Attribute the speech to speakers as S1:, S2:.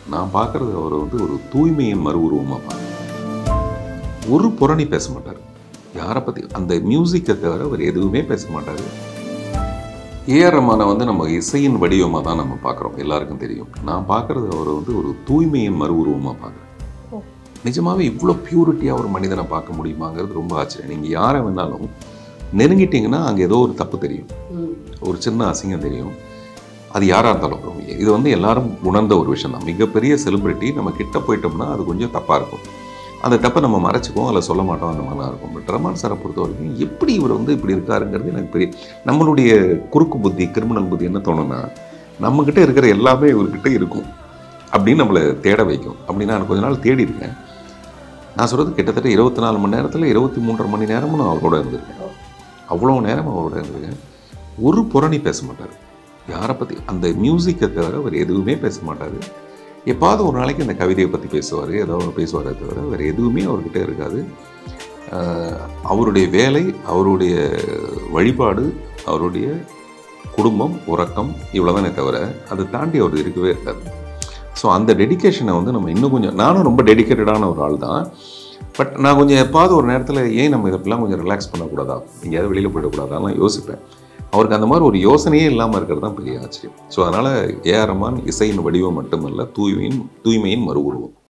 S1: நான் பார்க்குறது அவர் வந்து ஒரு தூய்மையின் மறு உருவமாக பார்க்குறேன் ஒரு புரணி பேச மாட்டார் யாரை பற்றி அந்த மியூசிக்கை தவிர அவர் எதுவுமே பேச மாட்டார் ஏஆர் ரமானை வந்து நம்ம இசையின் வடிவமாக தான் நம்ம பார்க்குறோம் எல்லாருக்கும் தெரியும் நான் பார்க்குறது அவர் வந்து ஒரு தூய்மையின் மறு உருவமாக பார்க்குறேன்
S2: ஓ.
S1: நிஜமாவே இவ்வளோ பியூரிட்டியாக ஒரு மனிதனை பார்க்க முடியுமாங்கிறது ரொம்ப ஆச்சரியம் நீங்கள் யாரை வேணாலும் நெருங்கிட்டீங்கன்னா அங்கே ஏதோ ஒரு தப்பு தெரியும் ஒரு சின்ன அசிங்கம் தெரியும் அது யாராக இருந்தாலும் ரொம்ப இது வந்து எல்லாரும் உணர்ந்த ஒரு விஷயம் தான் மிகப்பெரிய செலிபிரிட்டி நம்ம கிட்ட போயிட்டோம்னா அது கொஞ்சம் தப்பாக இருக்கும் அந்த தப்பை நம்ம மறைச்சிக்குவோம் அதில் சொல்ல மாட்டோம் அந்த மாதிரிலாம் இருக்கும் பட் ரமான் சாரை பொறுத்த வரைக்கும் எப்படி இவர் வந்து இப்படி இருக்காருங்கிறது எனக்கு பெரிய நம்மளுடைய குறுக்கு புத்தி கிரிமினல் புத்தி என்ன தோணுன்னா நம்மக்கிட்ட இருக்கிற எல்லாமே இவர்கிட்ட இருக்கும் அப்படின்னு நம்மளை தேட வைக்கும் அப்படின்னு நான் கொஞ்ச நாள் தேடி இருக்கேன் நான் சொல்கிறது கிட்டத்தட்ட இருபத்தி நாலு மணி நேரத்தில் இருபத்தி மூன்றரை மணி நேரமும் நான் அவரோட இருந்திருக்கேன் அவ்வளோ நேரம் அவரோட இருந்திருக்கேன் ஒரு புரணி பேச மாட்டார் யாரை பற்றி அந்த மியூசிக்கை தவிர அவர் எதுவுமே பேச மாட்டார் எப்பாவது ஒரு நாளைக்கு அந்த கவிதையை பற்றி பேசுவார் ஏதோ ஒன்று பேசுவாரே தவிர வேறு எதுவுமே அவர்கிட்ட இருக்காது ஆஹ் அவருடைய வேலை அவருடைய வழிபாடு அவருடைய குடும்பம் உறக்கம் இவ்வளோதானே தவிர அதை தாண்டி அவர் இருக்கவே இருக்காது ஸோ அந்த டெடிகேஷனை வந்து நம்ம இன்னும் கொஞ்சம் நானும் ரொம்ப டெடிக்கேட்டடான ஒரு ஆள் தான் பட் நான் கொஞ்சம் எப்பாவது ஒரு நேரத்தில் ஏன் நம்ம இதெல்லாம் கொஞ்சம் ரிலாக்ஸ் பண்ணக்கூடாதா எங்கேயாவது வெளியில் போயிடக்கூடாதான்னு யோசிப்பேன் அவருக்கு அந்த மாதிரி ஒரு யோசனையே இல்லாமல் இருக்கிறது தான் பெரிய ஆச்சரியம் ஸோ அதனால் ஏஆர் ரஹ்மான் இசையின் வடிவம் மட்டுமல்ல தூய்மையின் தூய்மையின் மறு உருவம்